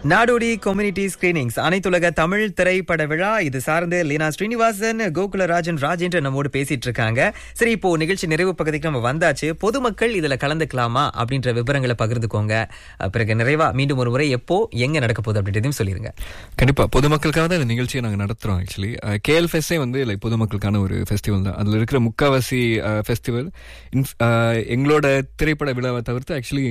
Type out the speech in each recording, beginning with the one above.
நாடோடி community screenings அனைத்துலக தமிழ் திரைப்பட விழா இது சார்ந்து லீனா ஸ்ரீனிவாசன் கோகுலராஜன் ராஜேந்திரன் நம்மோடு பேசிட்டு இருக்காங்க சரி இப்போ நிகழ்ச்சி நிறைவு பகுதிக்கு நம்ம வந்தாச்சு பொதுமக்கள் இதுல கலந்துக்கலாமா அப்படின்ற விவரங்களை பகிர்ந்துக்கோங்க அஹ் பிறகு நிறைவா மீண்டும் ஒரு முறை எப்போ எங்க நடக்க போகுது அப்படின்றதையும் சொல்லிருங்க கண்டிப்பா பொதுமக்களுக்காக தான் இந்த நிகழ்ச்சியை நாங்க நடத்துறோம் ஆக்சுவலி கேஎல் ஃபெஸ்டே வந்து லைக் பொதுமக்களுக்கான ஒரு ஃபெஸ்டிவல் தான் அதுல இருக்கிற முக்காவாசி ஃபெஸ்டிவல் எங்களோட திரைப்பட விழாவை தவிர்த்து ஆக்சுவலி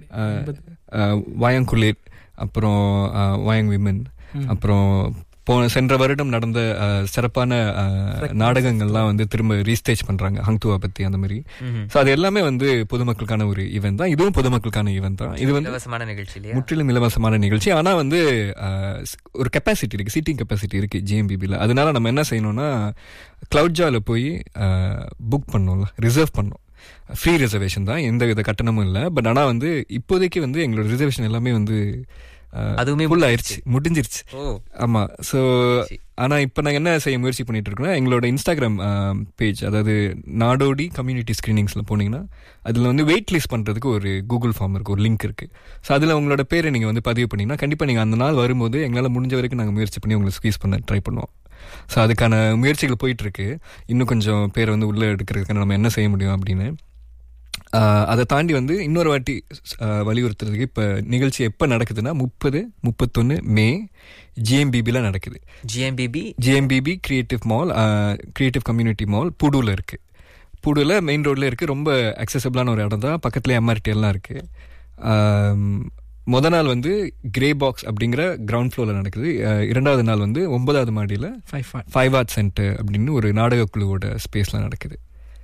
வாயங்குளிர் அப்புறம் அஹ், வாயங் விமன் அப்புறம் போன சென்ற வருடம் நடந்த அஹ், சிறப்பான அஹ், நாடகங்கள்லாம் வந்து திரும்ப ரீஸ்டேஜ் பண்றாங்க ஹங்துவா பத்தி அந்த மாதிரி ஸோ அது எல்லாமே வந்து பொதுமக்களுக்கான ஒரு ஈவெண்ட் தான் இதுவும் பொதுமக்களுக்கான ஈவெண்ட் தான் இது வந்து இலவசமான நிகழ்ச்சி இல்லையா முற்றிலும் இலவசமான நிகழ்ச்சி ஆனா வந்து அஹ், ஸ்- ஒரு கெப்பாசிட்டி இருக்கு சீட்டிங் கெப்பாசிட்டி இருக்கு ஜிஎம்பிபியில் அதனால நம்ம என்ன செய்யணும்னா கிளவுட் ஜால போய் புக் பண்ணோம்ல ரிசர்வ் பண்ணோம் ஃப்ரீ ரிசர்வேஷன் தான் எந்த வித கட்டணமும் இல்லை பட் ஆனா வந்து இப்போதைக்கு வந்து எங்களோட ரிசர்வேஷன் எல்லாமே வந்து அதுவுமே ஃபுல் ஆயிருச்சு முடிஞ்சிருச்சு ஓ ஆமா சோ ஆனா இப்ப நாங்க என்ன செய்ய முயற்சி பண்ணிட்டு இருக்கோம்னா எங்களோட இன்ஸ்டாகிராம் பேஜ் அதாவது நாடோடி கம்யூனிட்டி ஸ்கிரீனிங்ஸ்ல போனீங்கன்னா அதுல வந்து வெயிட் லிஸ்ட் பண்றதுக்கு ஒரு கூகுள் ஃபார்ம் இருக்கு ஒரு லிங்க் இருக்கு ஸோ அதுல உங்களோட பேரை நீங்க வந்து பதிவு பண்ணீங்கன்னா கண்டிப்பா நீங்க அந்த நாள் வரும்போது எங்களால முடிஞ்ச வரைக்கும் நாங்க முயற்சி பண்ணி உங்களை ஸ்queeze பண்ண ட்ரை பண்ணுவோம் ஸோ அதுக்கான முயற்சிகள் போயிட்டு இருக்கு இன்னும் கொஞ்சம் பேரை வந்து உள்ள எடுக்கிறதுக்கான நம்ம என்ன செய்ய முடியும் அப்படின்னு ஆஹ் அதை தாண்டி வந்து இன்னொரு வாட்டி ஆஹ் வலியுறுத்துறதுக்கு இப்போ நிகழ்ச்சி எப்போ நடக்குதுன்னா முப்பது முப்பத்தொன்று மே ஜிஎம்பிபியில் நடக்குது GMBB GMBB creative mall creative community mall புடூல இருக்கு புடூல மெயின் ரோட்ல இருக்கு ரொம்ப அக்சசபிளான ஒரு இடம் தான் பக்கத்துல எம்ஆர்டி எல்லாம் இருக்கு ஆம், முத நாள் வந்து கிரே பாக்ஸ் அப்படிங்கிற கிரவுண்ட் ஃப்ளோர்ல நடக்குது அஹ், இரண்டாவது நாள் வந்து ஒன்பதாவது மாடியில் five five five art centre அப்படின்னு ஒரு நாடக குழுவோட ஸ்பேஸ்ல நடக்குது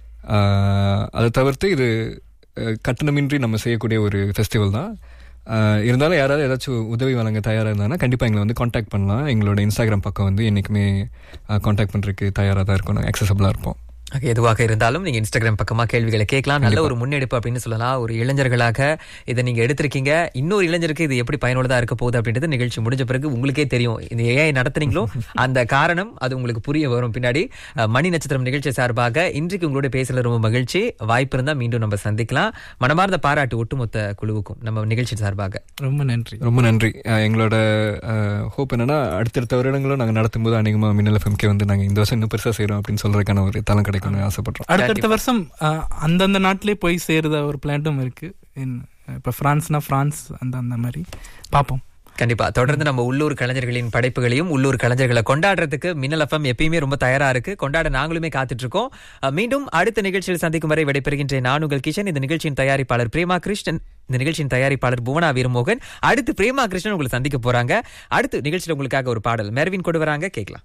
ஆஹ் அதை தவிர்த்து இது அஹ், கட்டணமின்றி நம்ம செய்யக்கூடிய ஒரு ஃபெஸ்டிவல் தான் ஆஹ் இருந்தாலும் யாராவது ஏதாச்சும் உதவி வழங்க தயாராக இருந்தாங்கன்னா கண்டிப்பாக எங்களை வந்து காண்டாக்ட் பண்ணலாம் எங்களோட இன்ஸ்டாகிராம் பக்கம் வந்து என்றைக்குமே காண்டாக்ட் பண்ணுறதுக்கு தயாராக தான் இருக்கும் நாங்கள் அக்சசபிளாக இருப்போம் Okay, எதுவாக இருந்தாலும் நீங்க இன்ஸ்டாகிராம் பக்கமா கேள்விகளை கேட்கலாம் நல்ல ஒரு முன்னெடுப்பு அப்படின்னு சொல்லலாம் ஒரு இளைஞர்களாக இதை நீங்க எடுத்திருக்கீங்க இன்னொரு இளைஞருக்கு இது எப்படி பயனுள்ளதா இருக்க போகுது அப்படின்றது நிகழ்ச்சி முடிஞ்ச பிறகு உங்களுக்கே தெரியும் இந்த ஏஐ நடத்துனீங்களோ அந்த காரணம் அது உங்களுக்கு புரிய வரும் பின்னாடி அஹ், மணி நட்சத்திரம் நிகழ்ச்சி சார்பாக இன்றைக்கு உங்களோட பேசல ரொம்ப மகிழ்ச்சி வாய்ப்பு இருந்தா மீண்டும் நம்ம சந்திக்கலாம் மனமார்ந்த பாராட்டு ஒட்டுமொத்த குழுவுக்கும் நம்ம நிகழ்ச்சி சார்பாக ரொம்ப நன்றி ரொம்ப நன்றி அஹ் எங்களோட ஹோப் என்னன்னா அடுத்தடுத்த வருடங்களும் நாங்கள் நடத்தும்போது அநேகமாக மின்னல் எஃப்எம்கே வந்து நாங்கள் இந்த வருஷம் இன்னும் பெருசாக செய்கிறோம் அப்படின்னு சொல்றதுக்கான ஒரு தளம் கிடைக்கும்னு ஆசைப்படுறோம் அடுத்தடுத்த வருஷம் அஹ், அந்தந்த நாட்டிலே போய் சேருத ஒரு பிளான்ட்டும் இருக்கு In- இப்ப பிரான்ஸ்னா பிரான்ஸ் அந்த அந்த மாதிரி பார்ப்போம் கண்டிப்பா தொடர்ந்து நம்ம உள்ளூர் கலைஞர்களின் படைப்புகளையும் உள்ளூர் கலைஞர்களை கொண்டாடுறதுக்கு மின்னல் எஃப்எம் எப்பயுமே ரொம்ப தயாரா இருக்கு கொண்டாட நாங்களுமே காத்துட்டு இருக்கோம் அஹ் மீண்டும் அடுத்த நிகழ்ச்சியில் சந்திக்கும் வரை விடைபெறுகின்றேன் நான் உங்கள் கிஷன் இந்த நிகழ்ச்சியின் தயாரிப்பாளர் பிரேமா கிருஷ்ணன் இந்த நிகழ்ச்சியின் தயாரிப்பாளர் புவனா வீரமோகன் அடுத்து பிரேமா கிருஷ்ணன் உங்களை சந்திக்க போறாங்க அடுத்து நிகழ்ச்சியில் உங்களுக்காக ஒரு பாடல் மெர்வின் கொண்டு வராங்க கேட்கலாம்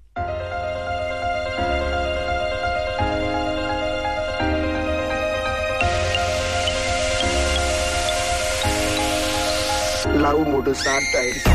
love modu santai